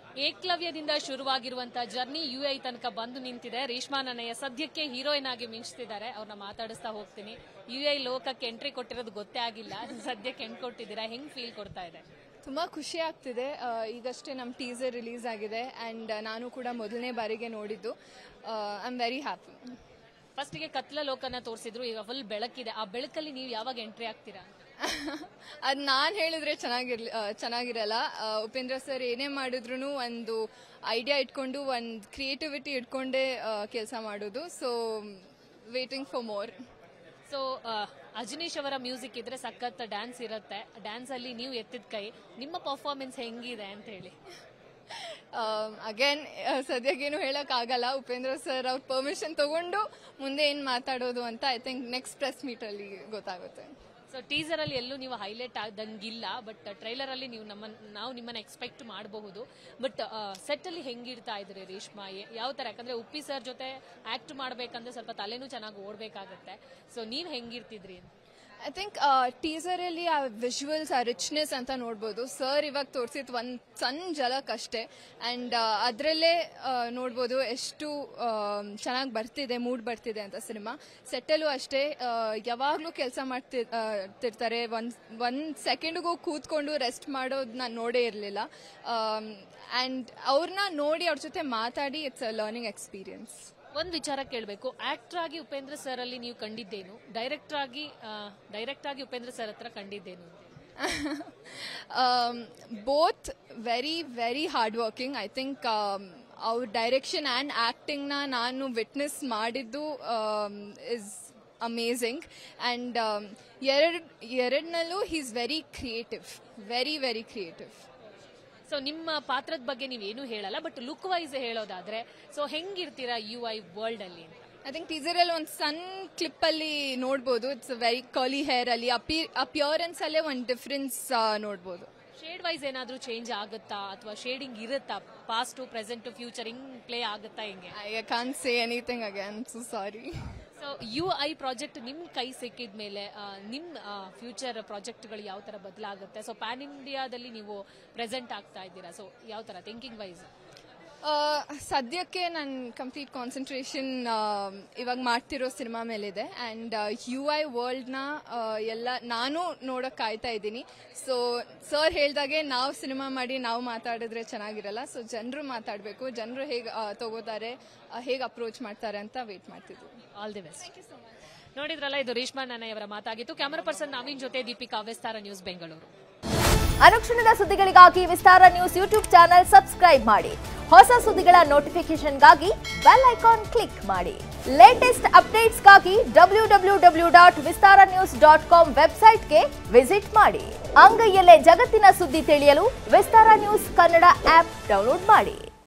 ಏಕಲವ್ಯದಿಂದ ಶುರುವಾಗಿರುವಂತ journey U I ತನಕ ಬಂದು ನಿಂತಿದೆ ರೇಷ್ಮಾ ನನ್ನಯ್ಯ ಸದ್ಯಕ್ಕೆ ಹೀರೋಯಿನ್ ಆಗಿ ಮಿಂಚ್ತಿದ್ದಾರೆ ಅವ್ರನ್ನ ಮಾತಾಡಿಸ್ತಾ ಹೋಗ್ತೀನಿ ಯು ಐ ಲೋಕಕ್ಕೆ ಎಂಟ್ರಿ ಕೊಟ್ಟಿರೋದು ಗೊತ್ತೇ ಆಗಿಲ್ಲ ಸದ್ಯಕ್ಕೆ ಎಂಟ್ ಕೊಟ್ಟಿದ್ದೀರಾ ಹೆಂಗ್ ಫೀಲ್ ಕೊಡ್ತಾ ಇದೆ ತುಂಬ ಖುಷಿ ಆಗ್ತಿದೆ ಆ, ಈಗಷ್ಟೇ ನಮ್ಮ ಟೀಸರ್ ರಿಲೀಸ್ ಆಗಿದೆ ಆ್ಯಂಡ್ ನಾನು ಕೂಡ ಮೊದಲನೇ ಬಾರಿಗೆ ನೋಡಿದ್ದು ಐ ಆಮ್ ವೆರಿ ಹ್ಯಾಪಿ ಫಸ್ಟ್ಗೆ ಕತ್ಲ ಲೋಕನ ತೋರಿಸಿದ್ರು ಈಗ ಫುಲ್ ಬೆಳಕಿದೆ ಆ ಬೆಳಕಲ್ಲಿ ನೀವು ಯಾವಾಗ ಎಂಟ್ರಿ ಆಗ್ತೀರಾ ಅದು ನಾನು ಹೇಳಿದ್ರೆ ಚೆನ್ನಾಗಿರ್ಲಿ ಆ, ಚೆನ್ನಾಗಿರಲ್ಲ ಆ, ಉಪೇಂದ್ರ ಸರ್ ಏನೇ ಮಾಡಿದ್ರು ಒಂದು ಐಡಿಯಾ ಇಟ್ಕೊಂಡು ಒಂದು ಕ್ರಿಯೇಟಿವಿಟಿ ಇಟ್ಕೊಂಡೇ ಕೆಲಸ ಮಾಡೋದು so waiting for more so Ajaneesh ಅವರ ಮ್ಯೂಸಿಕ್ ಇದ್ರೆ ಸಖತ್ ಡ್ಯಾನ್ಸ್ ಇರುತ್ತೆ ಡ್ಯಾನ್ಸ್ ಅಲ್ಲಿ ನೀವು ಎತ್ತಿದ ಕೈ ನಿಮ್ಮ ಪರ್ಫಾರ್ಮೆನ್ಸ್ ಹೆಂಗಿದೆ ಅಂತ ಹೇಳಿ ಅಗೇನ್ ಸದ್ಯಕ್ಕೇನು ಹೇಳೋಕ್ಕಾಗಲ್ಲ ಉಪೇಂದ್ರ ಸರ್ ಅವ್ರ ಪರ್ಮಿಷನ್ ತಗೊಂಡು ಮುಂದೆ ಏನು ಮಾತಾಡೋದು ಅಂತ ಐ ಥಿಂಕ್ ನೆಕ್ಸ್ಟ್ ಪ್ರೆಸ್ ಮೀಟಲ್ಲಿ ಗೊತ್ತಾಗುತ್ತೆ ಸೊ ಟೀಸರ್ ಅಲ್ಲಿ ಎಲ್ಲೂ ನೀವು ಹೈಲೈಟ್ ಆದಂಗಿಲ್ಲ ಬಟ್ ಟ್ರೈಲರ್ ಅಲ್ಲಿ ನೀವು ನಮ್ಮ ನಾವು ನಿಮ್ಮನ್ನ ಎಕ್ಸ್ಪೆಕ್ಟ್ ಮಾಡಬಹುದು ಬಟ್ ಸೆಟ್ ಅಲ್ಲಿ ಹೆಂಗಿಡ್ತಾ ಇದ್ರಿ ರೇಷ್ಮಾ ಎ- ಯಾವ ತರ ಯಾಕಂದ್ರೆ ಉಪ್ಪಿ ಸರ್ ಜೊತೆ ಆಕ್ಟ್ ಮಾಡ್ಬೇಕಂದ್ರೆ ಸ್ವಲ್ಪ ತಲೆನೂ ಚೆನ್ನಾಗಿ ಓಡ್ಬೇಕಾಗತ್ತೆ ಸೊ ನೀವ್ ಹೆಂಗಿರ್ತಿದ್ರಿ ಐ ಥಿಂಕ್ ಟೀಸರಲ್ಲಿ ಆ ವಿಜುವಲ್ಸ್ ಆ ರಿಚ್ನೆಸ್ ಅಂತ ನೋಡ್ಬೋದು ಸರ್ ಇವಾಗ ತೋರಿಸಿದ್ ಒಂದು ಸಣ್ಣ ಝಲಕ್ ಅಷ್ಟೇ ಆ್ಯಂಡ್ ಅದರಲ್ಲೇ ನೋಡ್ಬೋದು ಎಷ್ಟು ಚೆನ್ನಾಗಿ ಬರ್ತಿದೆ ಮೂಡ್ ಬರ್ತಿದೆ ಅಂತ ಸಿನಿಮಾ ಸೆಟ್ಟಲ್ಲೂ ಅಷ್ಟೇ ಯಾವಾಗಲೂ ಕೆಲಸ ಮಾಡ್ತಿ ಆ, ತಿರ್ತಾರೆ ಒಂದು ಒಂದು ಸೆಕೆಂಡ್ಗೂ ಕೂತ್ಕೊಂಡು ರೆಸ್ಟ್ ಮಾಡೋದು ನಾನು ನೋಡೇ ಇರಲಿಲ್ಲ ಆ್ಯಂಡ್ ಅವ್ರನ್ನ ನೋಡಿ ಅವ್ರ ಜೊತೆ ಮಾತಾಡಿ ಇಟ್ಸ್ ಅ ಲರ್ನಿಂಗ್ ಎಕ್ಸ್ಪೀರಿಯನ್ಸ್ ಒಂದ್ ವಿಚಾರ ಕೇಳಬೇಕು ಆಕ್ಟರ್ ಆಗಿ ಉಪೇಂದ್ರ ಸರ್ ಅಲ್ಲಿ ನೀವು ಕಂಡಿದ್ದೇನು ಡೈರೆಕ್ಟರ್ ಆಗಿ ಡೈರೆಕ್ಟ್ ಆಗಿ ಉಪೇಂದ್ರ ಸರ್ ಹತ್ರ ಕಂಡಿದ್ದೇನು both very very hard working I think ಅವ್ರ ಡೈರೆಕ್ಷನ್ ಆ್ಯಂಡ್ ಆ್ಯಕ್ಟಿಂಗ್ನ ನಾನು ವಿಟ್ನೆಸ್ ಮಾಡಿದ್ದು ಇಸ್ ಅಮೇಝಿಂಗ್ ಆ್ಯಂಡ್ ಎರಡು ಎರಡನಲ್ಲೂ he is very creative very very creative so ನಿಮ್ಮ ಪಾತ್ರದ ಬಗ್ಗೆ ನೀವೇನು ಹೇಳಲ್ಲ ಬಟ್ ಲುಕ್ ವೈಸ್ ಹೇಳೋದಾದ್ರೆ ಸೊ ಹೆಂಗಿರ್ತೀರಾ ಯು ಐ ವರ್ಲ್ಡ್ ಅಲ್ಲಿ ಅಂತ ಐ ಥಿಂಕ್ ಟೀಸರಲ್ಲಿ ಒಂದು ಸಣ್ಣ ಕ್ಲಿಪ್ಪಲ್ಲಿ ನೋಡ್ಬೋದು ಇಟ್ಸ್ ವೆರಿ ಕರ್ಲಿ ಹೇರ್ ಅಲ್ಲಿ ಅಪಿ ಅಪಿಯರೆನ್ಸ್ ಅಲ್ಲೇ ಒಂದು ಡಿಫ್ರೆನ್ಸ್ ನೋಡ್ಬೋದು ಶೇಡ್ ವೈಸ್ ಏನಾದ್ರೂ ಚೇಂಜ್ ಆಗುತ್ತಾ ಅಥವಾ ಶೇಡಿಂಗ್ ಇರುತ್ತಾ ಪಾಸ್ಟ್ ಪ್ರೆಸೆಂಟ್ ಫ್ಯೂಚರ್ ಹಿಂಗ್ ಪ್ಲೇ ಆಗುತ್ತಾ ಹಿಂಗೆ I can say anything again so sorry so U I project ನಿಮ್ ಕೈ ಸಿಕ್ಕಿದ ಮೇಲೆ ನಿಮ್ ಫ್ಯೂಚರ್ ಪ್ರಾಜೆಕ್ಟ್ಗಳು ಯಾವ ತರ ಬದಲಾಗುತ್ತೆ ಸೊ ಪ್ಯಾನ್ ಇಂಡಿಯಾದಲ್ಲಿ ನೀವು ಪ್ರೆಸೆಂಟ್ ಆಗ್ತಾ ಇದ್ದೀರಾ ಸೊ ಯಾವ ತರ ಥಿಂಕಿಂಗ್ ವೈಸ್ ಆ, ಸದ್ಯಕ್ಕೆ ನನ್ನ ಕಂಪ್ಲೀಟ್ ಕಾನ್ಸಂಟ್ರೇಷನ್ ಇವಾಗ ಮಾಡ್ತಿರೋ ಸಿನಿಮಾ ಮೇಲಿದೆ ಆ್ಯಂಡ್ ಯು ಐ ವರ್ಲ್ಡ್ನ ಎಲ್ಲ ನಾನು ನೋಡೋಕೆ ಕಾಯ್ತಾ ಇದ್ದೀನಿ ಸೊ ಸರ್ ಹೇಳ್ದಾಗೆ ನಾವು ಸಿನಿಮಾ ಮಾಡಿ ನಾವು ಮಾತಾಡಿದ್ರೆ ಚೆನ್ನಾಗಿರಲ್ಲ ಸೊ ಜನರು ಮಾತಾಡಬೇಕು ಜನರು ಹೇಗೆ ತಗೋತಾರೆ ಹೇಗೆ ಅಪ್ರೋಚ್ ಮಾಡ್ತಾರೆ ಅಂತ ವೇಟ್ ಮಾಡ್ತಿದ್ವಿ ಆಲ್ ದಿ ಬೆಸ್ಟ್ ನೋಡಿದ್ರಲ್ಲ ಇದು ರೇಷ್ಮಾ ನಾನಯ್ಯವರ ಮಾತಾಗಿತ್ತು ಕ್ಯಾಮರಾ ಪರ್ಸನ್ ನವೀನ್ ಜೊತೆ ದೀಪಿಕಾ ವಿಸ್ತಾರ ನ್ಯೂಸ್ ಬೆಂಗಳೂರು ಅನುಕ್ಷಣದ ಸುದ್ದಿಗಳಿಗಾಗಿ Vistara news YouTube channel subscribe ಮಾಡಿ ಹೊಸ ಸುದ್ದಿಗಳ ನೋಟಿಫಿಕೇಶನ್ಗಾಗಿ ಬೆಲ್ ಐಕಾನ್ ಕ್ಲಿಕ್ ಮಾಡಿ ಲೇಟೆಸ್ಟ್ ಅಪ್ಡೇಟ್ಸ್ಗಾಗಿ W W W dot Vistara news dot com ವೆಬ್ಸೈಟ್ಗೆ ವಿಸಿಟ್ ಮಾಡಿ ಅಂಗೈಯಲ್ಲೇ ಜಗತ್ತಿನ ಸುದ್ದಿ ತಿಳಿಯಲು Vistara news Kannada app download ಮಾಡಿ